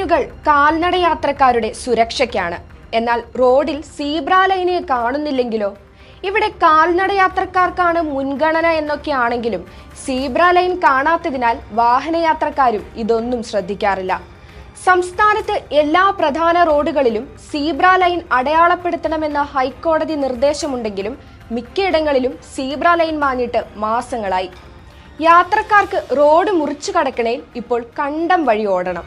ലൈനുകൾ കാൽനട യാത്രക്കാരുടെ സുരക്ഷയ്ക്കാണ് എന്നാൽ റോഡിൽ സീബ്ര ലൈനെ കാണുന്നില്ലെങ്കിലോ ഇവിടെ കാൽനട യാത്രക്കാർക്കാണ് മുൻഗണന എന്നൊക്കെയാണെങ്കിലും സീബ്ര ലൈൻ കാണാത്തതിനാൽ വാഹനയാത്രക്കാരും ഇതൊന്നും ശ്രദ്ധിക്കാറില്ല സംസ്ഥാനത്ത് എല്ലാ പ്രധാന റോഡുകളിലും സീബ്ര ലൈൻ അടയാളപ്പെടുത്തണമെന്ന ഹൈക്കോടതി നിർദ്ദേശമുണ്ടെങ്കിലും മിക്കയിടങ്ങളിലും സീബ്ര ലൈൻ മാഞ്ഞിട്ട് മാസങ്ങളായി യാത്രക്കാർക്ക് റോഡ് മുറിച്ചു കടക്കണേൽ ഇപ്പോൾ കണ്ടം വഴി ഓടണം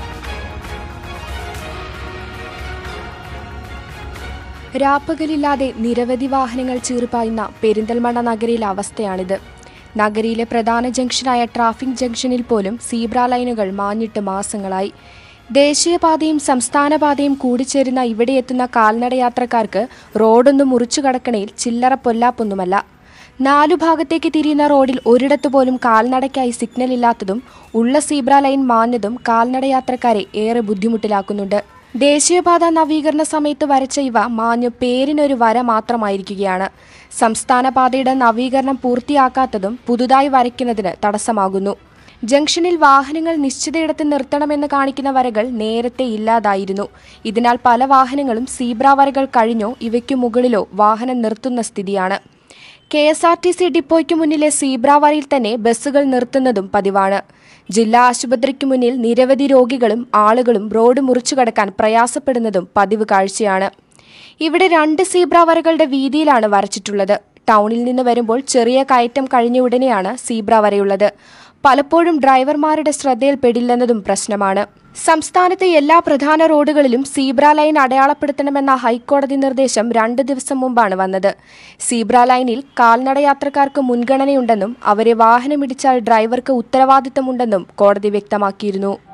രാപ്പകലില്ലാതെ നിരവധി വാഹനങ്ങൾ ചീറിപ്പായുന്ന പെരിന്തൽമണ്ണ നഗരിയിലെ അവസ്ഥയാണിത് നഗരിയിലെ പ്രധാന ജംഗ്ഷനായ ട്രാഫിക് ജംഗ്ഷനിൽ പോലും സീബ്ര ലൈനുകൾ മാഞ്ഞിട്ട് മാസങ്ങളായി ദേശീയപാതയും സംസ്ഥാന പാതയും കൂടിച്ചേരുന്ന ഇവിടെ എത്തുന്ന കാൽനട യാത്രക്കാർക്ക് റോഡൊന്നും മുറിച്ചു കടക്കണേൽ ചില്ലറ പൊല്ലാപ്പൊന്നുമല്ല നാലു ഭാഗത്തേക്ക് തിരിയുന്ന റോഡിൽ ഒരിടത്തു പോലും കാൽനടയ്ക്കായി സിഗ്നൽ ഇല്ലാത്തതും ഉള്ള സീബ്ര ലൈൻ മാഞ്ഞതും കാൽനട യാത്രക്കാരെ ഏറെ ബുദ്ധിമുട്ടിലാക്കുന്നുണ്ട് ദേശീയപാത നവീകരണ സമയത്ത് വരച്ച ഇവ മാഞ്ഞു പേരിനൊരു വര മാത്രമായിരിക്കുകയാണ് സംസ്ഥാന പാതയുടെ നവീകരണം പൂർത്തിയാക്കാത്തതും പുതുതായി വരയ്ക്കുന്നതിന് തടസ്സമാകുന്നു ജംഗ്ഷനിൽ വാഹനങ്ങൾ നിശ്ചിതയിടത്ത് നിർത്തണമെന്ന് കാണിക്കുന്ന വരകൾ നേരത്തെ ഇല്ലാതായിരുന്നു ഇതിനാൽ പല വാഹനങ്ങളും സീബ്ര വരകൾ കഴിഞ്ഞോ ഇവയ്ക്കു മുകളിലോ വാഹനം നിർത്തുന്ന സ്ഥിതിയാണ് K S R T C ഡിപ്പോയ്ക്ക് മുന്നിലെ സീബ്ര വരയിൽ തന്നെ ബസ്സുകൾ നിർത്തുന്നതും പതിവാണ് ജില്ലാ ആശുപത്രിക്ക് മുന്നിൽ നിരവധി രോഗികളും ആളുകളും റോഡ് മുറിച്ചു കടക്കാൻ പ്രയാസപ്പെടുന്നതും പതിവ് കാഴ്ചയാണ് ഇവിടെ രണ്ട് സീബ്ര വരകളുടെ വീതിയിലാണ് വരച്ചിട്ടുള്ളത് ടൗണിൽ നിന്ന് വരുമ്പോൾ ചെറിയ കയറ്റം കഴിഞ്ഞ ഉടനെയാണ് സീബ്ര വരയുള്ളത് പലപ്പോഴും ഡ്രൈവർമാരുടെ ശ്രദ്ധയിൽപ്പെടില്ലെന്നതും പ്രശ്നമാണ് സംസ്ഥാനത്തെ എല്ലാ പ്രധാന റോഡുകളിലും സീബ്ര ലൈൻ അടയാളപ്പെടുത്തണമെന്ന ഹൈക്കോടതി നിർദ്ദേശം രണ്ട് ദിവസം മുമ്പാണ് വന്നത് സീബ്ര ലൈനിൽ കാൽനട യാത്രക്കാർക്ക് മുൻഗണനയുണ്ടെന്നും അവരെ വാഹനമിടിച്ചാൽ ഡ്രൈവർക്ക് ഉത്തരവാദിത്തമുണ്ടെന്നും കോടതി വ്യക്തമാക്കിയിരുന്നു